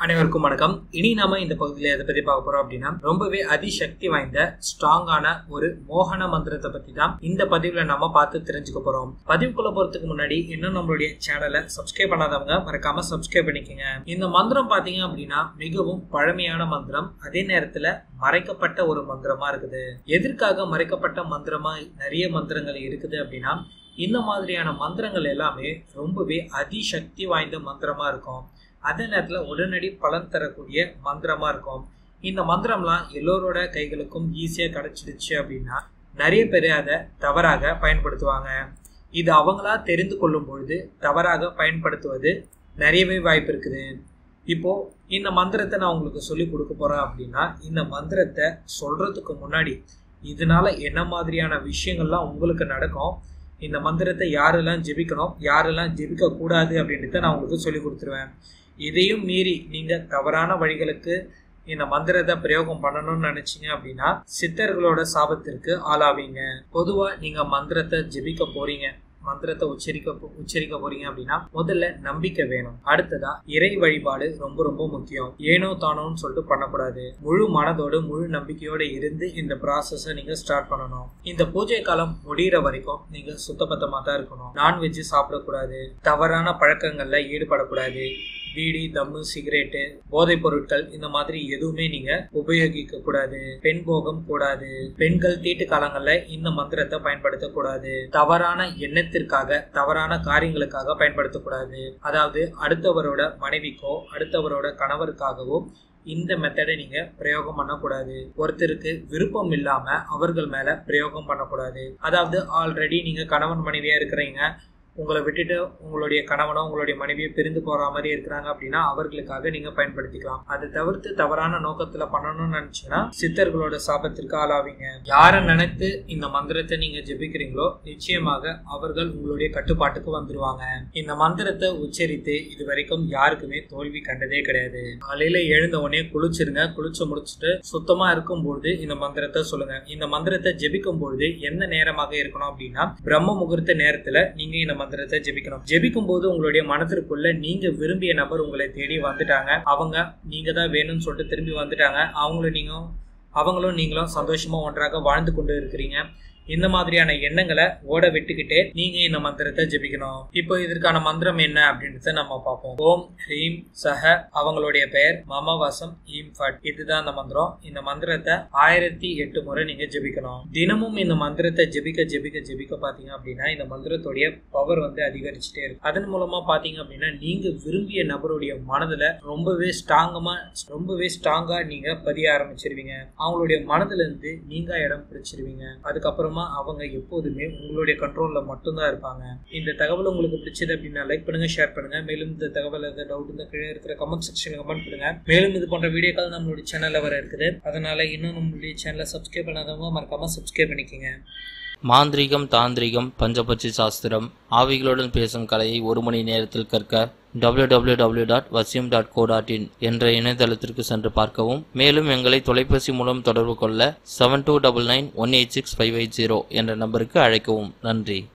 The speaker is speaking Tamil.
அனைவருக்கும் வணக்கம் இனி நாம இந்த பகுதியில் எதை பத்தி பார்க்க போறோம் அப்படின்னா ரொம்பவே அதிசக்தி வாய்ந்த ஸ்ட்ராங்கான ஒரு மோகன மந்திரத்தை பத்தி தான் இந்த பதிவுல நம்ம பார்த்து தெரிஞ்சுக்க போறோம் பதிவுக்குள்ள போறதுக்கு முன்னாடி இன்னும் நம்மளுடைய சேனலை சப்ஸ்கிரைப் பண்ணாதவங்க மறக்காம சப்ஸ்கிரைப் பண்ணிக்கோங்க இந்த மந்திரம் பாத்தீங்க அப்படின்னா மிகவும் பழமையான மந்திரம் அதே நேரத்துல மறைக்கப்பட்ட ஒரு மந்திரமா இருக்குது எதற்காக மறைக்கப்பட்ட மந்திரமா நிறைய மந்திரங்கள் இருக்குது அப்படின்னா இந்த மாதிரியான மந்திரங்கள் எல்லாமே ரொம்பவே அதிசக்தி வாய்ந்த மந்திரமா இருக்கும் அதே நேரத்தில் உடனடி பலன் தரக்கூடிய மந்திரமா இருக்கும் இந்த மந்திரம்லாம் எல்லோரோட கைகளுக்கும் ஈஸியாக கிடைச்சிடுச்சு அப்படின்னா நிறைய பேர் அதை தவறாக பயன்படுத்துவாங்க இது அவங்களா தெரிந்து கொள்ளும் பொழுது தவறாக பயன்படுத்துவது நிறையவே வாய்ப்பு இருக்குது இப்போ இந்த மந்திரத்தை நான் உங்களுக்கு சொல்லி கொடுக்க போறேன் அப்படின்னா இந்த மந்திரத்தை சொல்றதுக்கு முன்னாடி இதனால என்ன மாதிரியான விஷயங்கள்லாம் உங்களுக்கு நடக்கும் இந்த மந்திரத்தை யாரெல்லாம் ஜெபிக்கணும் யாரெல்லாம் ஜெபிக்க கூடாது அப்படின்றத நான் உங்களுக்கு சொல்லி கொடுத்துருவேன் இதையும் மீறி நீங்க தவறான வழிகளுக்கு இந்த மந்திரத்தை பிரயோகம் பண்ணணும்னு நினைச்சீங்க அப்படின்னா சித்தர்களோட சாபத்திற்கு ஆளாவீங்க பொதுவா நீங்க மந்திரத்தை ஜெபிக்க போறீங்க மந்திரத்தை உச்சரிக்க உச்சரிக்க போறீங்க அப்படின்னா முதல்ல நம்பிக்கை வேணும் அடுத்ததா இறை வழிபாடு ரொம்ப ரொம்ப முக்கியம் ஏனோ தானோன்னு சொல்லிட்டு பண்ணக்கூடாது முழு மனதோடு முழு நம்பிக்கையோட இருந்து இந்த ப்ராசஸ நீங்க ஸ்டார்ட் பண்ணணும் இந்த பூஜை காலம் முடிகிற வரைக்கும் நீங்க சுத்தபத்தமா தான் இருக்கணும் நான்வெஜ் சாப்பிடக்கூடாது தவறான பழக்கங்கள்ல ஈடுபடக்கூடாது பீடி தம்மு சிகரெட்டு போதைப் பொருட்கள் இந்த மாதிரி எதுவுமே நீங்க உபயோகிக்க கூடாது பெண் போகம் கூடாது பெண்கள் தீட்டு காலங்கள்ல இந்த மந்திரத்தை பயன்படுத்தக்கூடாது தவறான எண்ணத்திற்காக தவறான காரியங்களுக்காக பயன்படுத்தக்கூடாது அதாவது அடுத்தவரோட மனைவிக்கோ அடுத்தவரோட கணவருக்காகவோ இந்த மெத்தடை நீங்க பிரயோகம் பண்ணக்கூடாது ஒருத்தருக்கு விருப்பம் இல்லாம அவர்கள் மேல பிரயோகம் பண்ணக்கூடாது அதாவது ஆல்ரெடி நீங்க கணவன் மனைவியா இருக்கிறீங்க உங்களை விட்டுட்டு உங்களுடைய கணவனோ உங்களுடைய மனைவியோ பிரிந்து போற மாதிரி இருக்கிறாங்க அப்படின்னா அவர்களுக்காக நீங்க பயன்படுத்திக்கலாம் அதை தவிர்த்து தவறான நோக்கத்துல பண்ணணும்னு நினைச்சீங்கன்னா சித்தர்களோட சாபத்திற்கு ஆளாவீங்க யாரை நினைத்து இந்த மந்திரத்தை நீங்க ஜெபிக்கிறீங்களோ நிச்சயமாக அவர்கள் உங்களுடைய கட்டுப்பாட்டுக்கு வந்துருவாங்க இந்த மந்திரத்தை உச்சரித்து இது வரைக்கும் யாருக்குமே தோல்வி கண்டதே கிடையாது காலையில எழுந்த உடனே குளிச்சிருங்க குளிச்சு முடிச்சுட்டு சுத்தமா இருக்கும்போது இந்த மந்திரத்தை சொல்லுங்க இந்த மந்திரத்தை ஜெபிக்கும் பொழுது எந்த நேரமாக இருக்கணும் அப்படின்னா பிரம்ம முகூர்த்த நேரத்துல நீங்க இந்த மந்திரத்தை ஜெபிக்கணும் ஜெபிக்கும் போது உங்களுடைய மனதிற்குள்ள நீங்க விரும்பிய நபர் உங்களை தேடி வந்துட்டாங்க அவங்க நீங்க தான் வேணும்னு சொல்லிட்டு திரும்பி வந்துட்டாங்க அவங்களும் நீங்க அவங்களும் நீங்களும் சந்தோஷமா ஒன்றாக வாழ்ந்து கொண்டு இருக்கிறீங்க இந்த மாதிரியான எண்ணங்களை ஓட விட்டுக்கிட்டே நீங்க இந்த மந்திரத்தை ஜெபிக்கணும் இப்போ இதற்கான மந்திரம் என்ன அப்படின்றத நம்ம பார்ப்போம் ஓம் ஹ்ரீம் சஹ அவங்களுடைய பெயர் மமவாசம் ஈம் ஃபட் இதுதான் அந்த மந்திரம் இந்த மந்திரத்தை ஆயிரத்தி எட்டு முறை நீங்க ஜெபிக்கணும் தினமும் இந்த மந்திரத்தை ஜெபிக்க ஜெபிக்க ஜெபிக்க பாத்தீங்க அப்படின்னா இந்த மந்திரத்துடைய பவர் வந்து அதிகரிச்சுட்டே இருக்கு அதன் மூலமா பாத்தீங்க அப்படின்னா நீங்க விரும்பிய நபருடைய மனதுல ரொம்பவே ஸ்ட்ராங்கமா ரொம்பவே ஸ்ட்ராங்கா நீங்க பதிய ஆரம்பிச்சிருவீங்க அவங்களுடைய மனதுல இருந்து நீங்க இடம் பிடிச்சிருவீங்க அதுக்கப்புறம் அப்புறமா அவங்க எப்போதுமே உங்களுடைய கண்ட்ரோல்ல மட்டும்தான் இருப்பாங்க இந்த தகவல் உங்களுக்கு பிடிச்சது அப்படின்னா லைக் பண்ணுங்க ஷேர் பண்ணுங்க மேலும் இந்த தகவல் எதாவது டவுட் இந்த கீழே இருக்கிற கமெண்ட் செக்ஷன்ல கமெண்ட் பண்ணுங்க மேலும் இது போன்ற வீடியோக்கள் நம்மளுடைய சேனல்ல வர இருக்குது அதனால இன்னும் நம்மளுடைய சேனலை சப்ஸ்கிரைப் பண்ணாதவங்க மறக்காம சப்ஸ்கிரைப் பண்ணிக்கோங்க மாந்திரீகம் தாந்திரிகம் பஞ்சபட்சி சாஸ்திரம் ஆவிகளுடன் பேசும் கலையை ஒரு மணி நேரத்தில் கற்க www.vasyum.co.in டாட் வசியம் டாட் கோ டாட் இன் என்ற இணையதளத்திற்கு சென்று பார்க்கவும் மேலும் எங்களை தொலைபேசி மூலம் தொடர்பு கொள்ள seven two double nine one eight six five eight zero என்ற நம்பருக்கு அழைக்கவும் நன்றி